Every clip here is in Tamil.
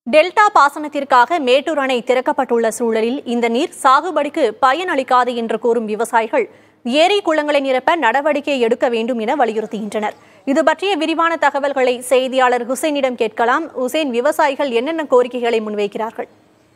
டெல்டா பாசனத்திற்காக மேட்டூர் அணை திறக்கப்பட்டுள்ள சூழலில் இந்த நீர் சாகுபடிக்கு பயனளிக்காது என்று கூறும் விவசாயிகள் ஏரி குளங்களை நிரப்ப நடவடிக்கை எடுக்க வேண்டும் என வலியுறுத்துகின்றனர் இது பற்றிய விரிவான தகவல்களை செய்தியாளர் ஹுசைனிடம் கேட்கலாம் ஹுசைன் விவசாயிகள் என்னென்ன கோரிக்கைகளை முன்வைக்கிறார்கள்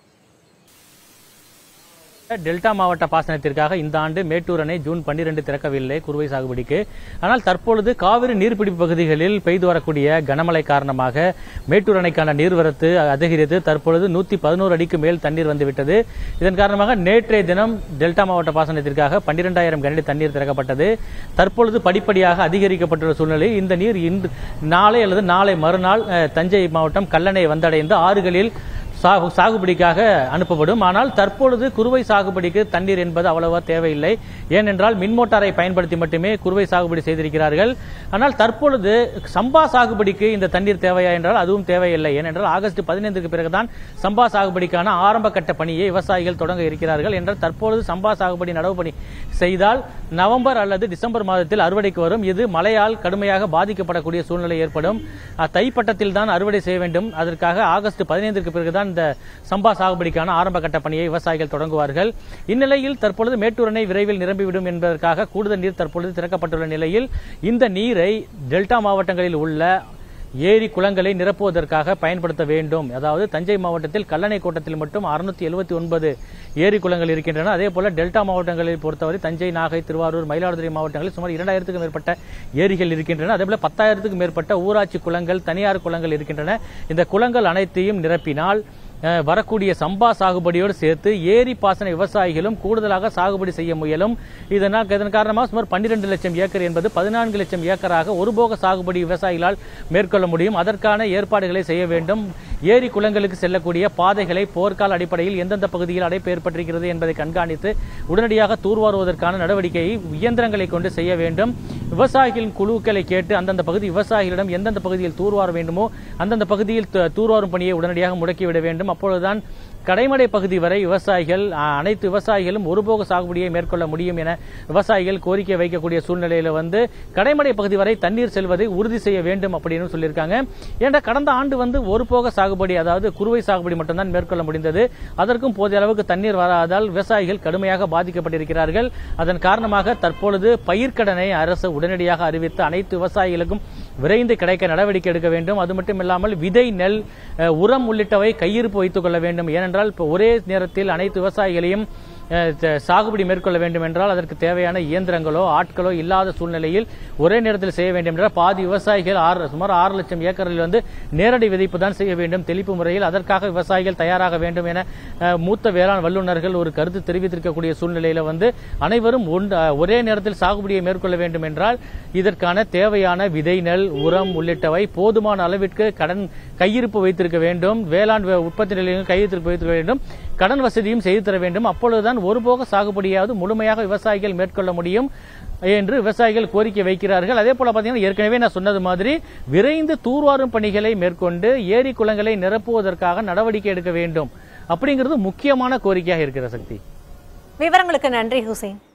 டெல்டா மாவட்ட பாசனத்திற்காக இந்த ஆண்டு மேட்டூர் அணை ஜூன் பன்னிரண்டு திறக்கவில்லை குறுவை சாகுபடிக்கு ஆனால் தற்பொழுது காவிரி நீர்பிடிப்பு பகுதிகளில் பெய்து வரக்கூடிய கனமழை காரணமாக மேட்டூர் அணைக்கான நீர்வரத்து அதிகரித்து தற்பொழுது நூத்தி பதினோரு அடிக்கு மேல் தண்ணீர் வந்துவிட்டது இதன் காரணமாக நேற்றைய தினம் டெல்டா மாவட்ட பாசனத்திற்காக பன்னிரெண்டாயிரம் கனடி தண்ணீர் திறக்கப்பட்டது தற்பொழுது படிப்படியாக அதிகரிக்கப்பட்டுள்ள சூழ்நிலையில் இந்த நீர் இன்று நாளை அல்லது நாளை மறுநாள் அஹ், தஞ்சை மாவட்டம் கல்லணை வந்தடைந்து ஆறுகளில் சாகு சாகுபடிக்காக அனுப்பப்படும் ஆனால் தற்பொழுது குறுவை சாகுபடிக்கு தண்ணீர் என்பது அவ்வளவா தேவையில்லை ஏனென்றால் மின் மோட்டாரை பயன்படுத்தி மட்டுமே குறுவை சாகுபடி செய்திருக்கிறார்கள் ஆனால் தற்பொழுது சம்பா சாகுபடிக்கு இந்த தண்ணீர் தேவையா என்றால் அதுவும் தேவையில்லை ஏனென்றால் ஆகஸ்ட் பதினைந்துக்கு பிறகுதான் சம்பா சாகுபடிக்கான ஆரம்ப கட்ட பணியை விவசாயிகள் தொடங்க இருக்கிறார்கள் என்றால் தற்பொழுது சம்பா சாகுபடி நடவு பணி செய்தால் நவம்பர் அல்லது டிசம்பர் மாதத்தில் அறுவடைக்கு வரும் இது மழையால் கடுமையாக பாதிக்கப்படக்கூடிய சூழ்நிலை ஏற்படும் அஹ், தைப்பட்டத்தில் தான் அறுவடை செய்ய வேண்டும் அதற்காக ஆகஸ்ட் பதினைந்திற்கு பிறகுதான் இந்த சம்பா சாகுபடிக்கான ஆரம்ப கட்ட பணியை விவசாயிகள் தொடங்குவார்கள் இந்நிலையில் தற்பொழுது மேட்டூர் அணை விரைவில் நிரம்பிவிடும் என்பதற்காக கூடுதல் நீர் தற்பொழுது திறக்கப்பட்டுள்ள நிலையில் இந்த நீரை டெல்டா மாவட்டங்களில் உள்ள ஏரி குளங்களை நிரப்புவதற்காக பயன்படுத்த வேண்டும் அதாவது தஞ்சை மாவட்டத்தில் கல்லணை கோட்டத்தில் மட்டும் அறுநூத்தி எழுபத்தி ஒன்பது ஏரி குளங்கள் இருக்கின்றன அதே போல டெல்டா மாவட்டங்களில் பொறுத்தவரை தஞ்சை நாகை திருவாரூர் மயிலாடுதுறை மாவட்டங்களில் சுமார் இரண்டாயிரத்துக்கும் மேற்பட்ட ஏரிகள் இருக்கின்றன அதே போல பத்தாயிரத்துக்கும் மேற்பட்ட ஊராட்சி குளங்கள் தனியார் குளங்கள் இருக்கின்றன இந்த குளங்கள் அனைத்தையும் நிரப்பினால் அஹ், வரக்கூடிய சம்பா சாகுபடியோடு சேர்த்து ஏரி பாசன விவசாயிகளும் கூடுதலாக சாகுபடி செய்ய முயலும் இதனால் இதன் காரணமாக சுமார் பன்னிரண்டு லட்சம் ஏக்கர் என்பது பதினான்கு லட்சம் ஏக்கராக ஒருபோக சாகுபடி விவசாயிகளால் மேற்கொள்ள முடியும் அதற்கான ஏற்பாடுகளை செய்ய வேண்டும் ஏரி குளங்களுக்கு செல்லக்கூடிய பாதைகளை போர்க்கால அடிப்படையில் எந்தெந்த பகுதியில் அடைப்பு ஏற்பட்டிருக்கிறது என்பதை கண்காணித்து உடனடியாக தூர்வாருவதற்கான நடவடிக்கையை இயந்திரங்களை கொண்டு செய்ய வேண்டும் விவசாயிகளின் குழுக்களை கேட்டு அந்தந்த பகுதி விவசாயிகளிடம் எந்தெந்த பகுதியில் தூர்வார வேண்டுமோ அந்தந்த பகுதியில் து- தூர்வாரும் பணியை உடனடியாக முடக்கிவிட வேண்டும் அப்பொழுதுதான் கடைமடை பகுதி வரை விவசாயிகள் அ, அனைத்து விவசாயிகளும் ஒருபோக சாகுபடியை மேற்கொள்ள முடியும் என விவசாயிகள் கோரிக்கை வைக்கக்கூடிய சூழ்நிலையில வந்து கடைமடை பகுதி வரை தண்ணீர் செல்வதை உறுதி செய்ய வேண்டும் அப்படின்னு சொல்லியிருக்காங்க ஏன்னா கடந்த ஆண்டு வந்து ஒரு போக சாகுபடி அதாவது குறுவை சாகுபடி மட்டும்தான் மேற்கொள்ள முடிந்தது அதற்கும் போதிய அளவுக்கு தண்ணீர் வராததால் விவசாயிகள் கடுமையாக பாதிக்கப்பட்டிருக்கிறார்கள் அதன் காரணமாக தற்பொழுது பயிர்க்கடனை அரசு உடனடியாக அறிவித்து அனைத்து விவசாயிகளுக்கும் விரைந்து கிடைக்க நடவடிக்கை எடுக்க வேண்டும் அது மட்டும் இல்லாமல் விதை நெல் அஹ், உரம் உள்ளிட்டவை கையிருப்பு வைத்துக் கொள்ள வேண்டும் ஏனென்றால் இப்போ ஒரே நேரத்தில் அனைத்து விவசாயிகளையும் அஹ், த- சாகுபடி மேற்கொள்ள வேண்டும் என்றால் அதற்கு தேவையான இயந்திரங்களோ ஆட்களோ இல்லாத சூழ்நிலையில் ஒரே நேரத்தில் செய்ய வேண்டும் என்றால் பாதி விவசாயிகள் ஆறு சுமார் ஆறு லட்சம் ஏக்கரில் வந்து நேரடி விதைப்பு தான் செய்ய வேண்டும் தெளிப்பு முறையில் அதற்காக விவசாயிகள் தயாராக வேண்டும் என அஹ், மூத்த வேளாண் வல்லுநர்கள் ஒரு கருத்து தெரிவித்திருக்கக்கூடிய சூழ்நிலையில வந்து அனைவரும் ஒன்று- அஹ், ஒரே நேரத்தில் சாகுபடியை மேற்கொள்ள வேண்டும் என்றால் இதற்கான தேவையான விதை நெல் உரம் உள்ளிட்டவை போதுமான அளவிற்கு கடன் கையிருப்பு வைத்திருக்க வேண்டும் வேளாண் வே- உற்பத்தி நிலையம் கையிருப்பு வைத்திருக்க வேண்டும் கடன் வசதியும் செய்து தர வேண்டும் அப்பொழுதுதான் ஒருபோக சாகுபடியாவது முழுமையாக விவசாயிகள் மேற்கொள்ள முடியும் என்று விவசாயிகள் கோரிக்கை வைக்கிறார்கள் அதே போல பாத்தீங்கன்னா ஏற்கனவே நான் சொன்னது மாதிரி விரைந்து தூர்வாரும் பணிகளை மேற்கொண்டு ஏரி குளங்களை நிரப்புவதற்காக நடவடிக்கை எடுக்க வேண்டும் அப்படிங்கிறது முக்கியமான கோரிக்கையாக இருக்கிற சக்தி விவரங்களுக்கு நன்றி ஹுசைன்